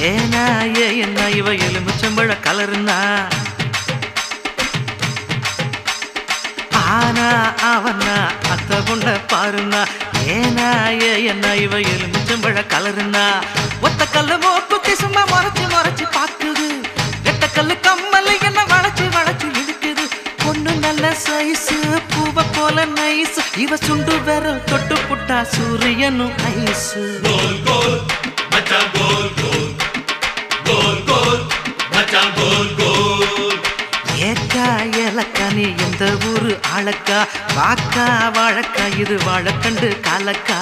ஏனா ஏ என்ன இவ எலுமிச்சம்பழ கலருனா ஆனா அவனா அத்த பொண்ண பாருனா ஏனா ஏ என்ன இவ எலுமிச்சம்பழ கலருனா ஒத்த கல்லு மூக்குத்தி சும்மா முறைச்சு முறைச்சு பாக்குது எட்ட கல்லு கம்மல் என்ன வளைச்சு வளைச்சு இழுக்குது பொண்ணு நல்ல சைஸ் பூவ போல நைஸ் இவ சுண்டு விரல் தொட்டு புட்டா சூரியனும் ஐஸ் கோல் கோல் மச்சான் கோல் கோல் கோல் கோல் மச்சான் கோல் கோல் ஏக்கா ஏலக்கா நீ எந்த ஊரு ஆளக்கா வாக்கா வாழக்கா இது வாழக்கண்டு காலக்கா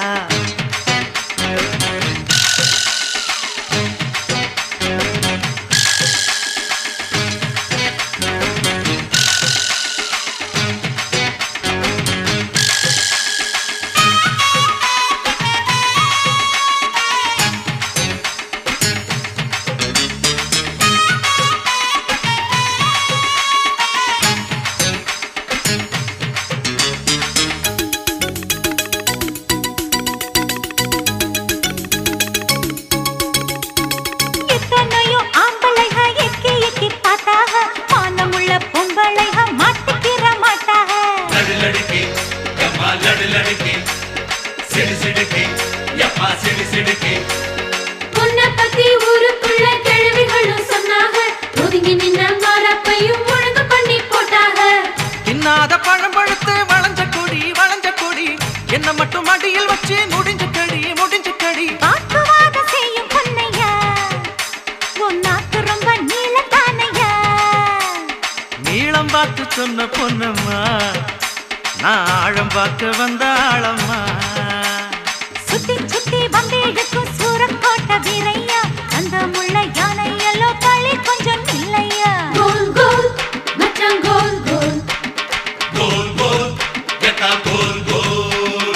எத்தனையோ ஆம்பளைக எக்கி எக்கி பார்த்தாக மானமுள்ள பொம்பளைக மாட்டிக்கிற மாட்டாக லடு லடுக்கி எம்மா லடு லடுக்கி சிடு சிடுக்கி எப்பா சிடு சிடுக்கி உன்னை பத்தி ஊருக்குள்ள கிழவிகளும் சொன்னாங்க ஒதுங்கி நின்ன மாறப்பையும் ஒழுங்கு பண்ணி போட்டாங்க தின்னாத பழம் பழுத்து வளைஞ்ச கொடி வளைஞ்ச கொடி என்ன மட்டும் அடியில் வச்சு முடிஞ்ச கடி முடிஞ்ச கடி வாக்குவாதம் செய்யும் பொன்னையா உன் நாக்கு ரொம்ப நீளத்தானையா நீளம் பார்த்து சொன்ன பொன்னம்மா நான் ஆழம் பார்க்க வந்த ஆழம்மா சுத்தி சுத்தி வந்தேழுக்கும் சூரக்கோட்டை வீரையா அந்த முள்ள யானை எல்லோ களி கொஞ்சம் இல்லையா கோல் கோல் மச்சான் கோல் கோல் கோல் கோல் எத்தா கோல் கோல்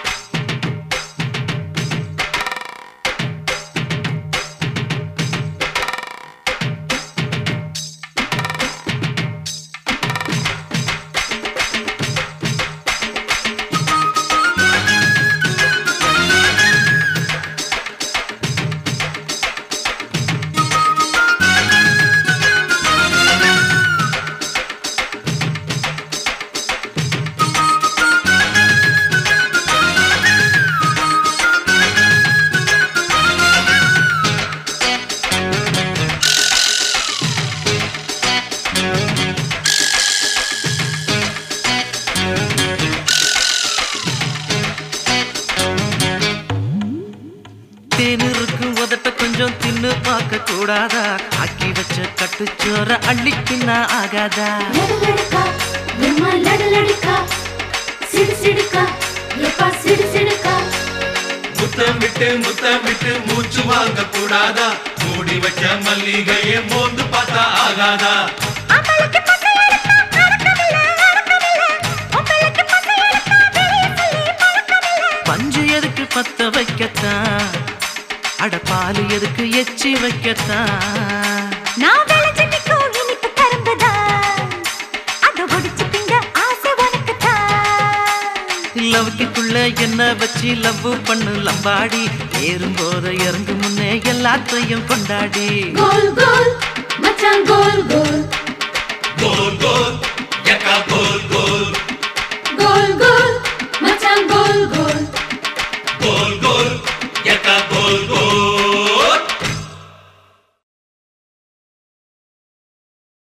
தேனிருக்கு உதட்ட கொஞ்சம் தின்னு பார்க்க கூடாதா ஆக்கி வச்ச கட்டுச்சோற அள்ளிக்கின்னா ஆகாதா லடு லடுக்கா எம்மா லடு லடுக்கா சிடு சிடுக்கா எப்பா சிடு சிடுக்கா முத்தம் விட்டு முத்தம் விட்டு மூச்சு வாங்க கூடாதா மூடி வச்ச மல்லிகையை மோந்து பார்த்தா ஆகாதா அவளுக்கு பசை எடுத்தா அடக்கமில்ல, அடக்கமில்ல. உங்களுக்கு பசை எடுத்தா வெளிய சொல்லி பழக்கமில்ல. பஞ்சு எதுக்கு பத்த வைக்கத்தான் அட பால் எதுக்கு எச்சி வைக்கத்தான் நான் விளைஞ்சு நிக்கும் இனிப்பு கரும்புதான். அதை ஒடிச்சு திங்க ஆசை உனக்குத்தான். லவ்க்குள்ள என்ன வச்சு லவ் பண்ணு லம்பாடி ஏறும்போது இறங்கு முன்னே எல்லாத்தையும் கொண்டாடி கோல் கோல் மச்சான் கோல் கோல் கோல் கோல்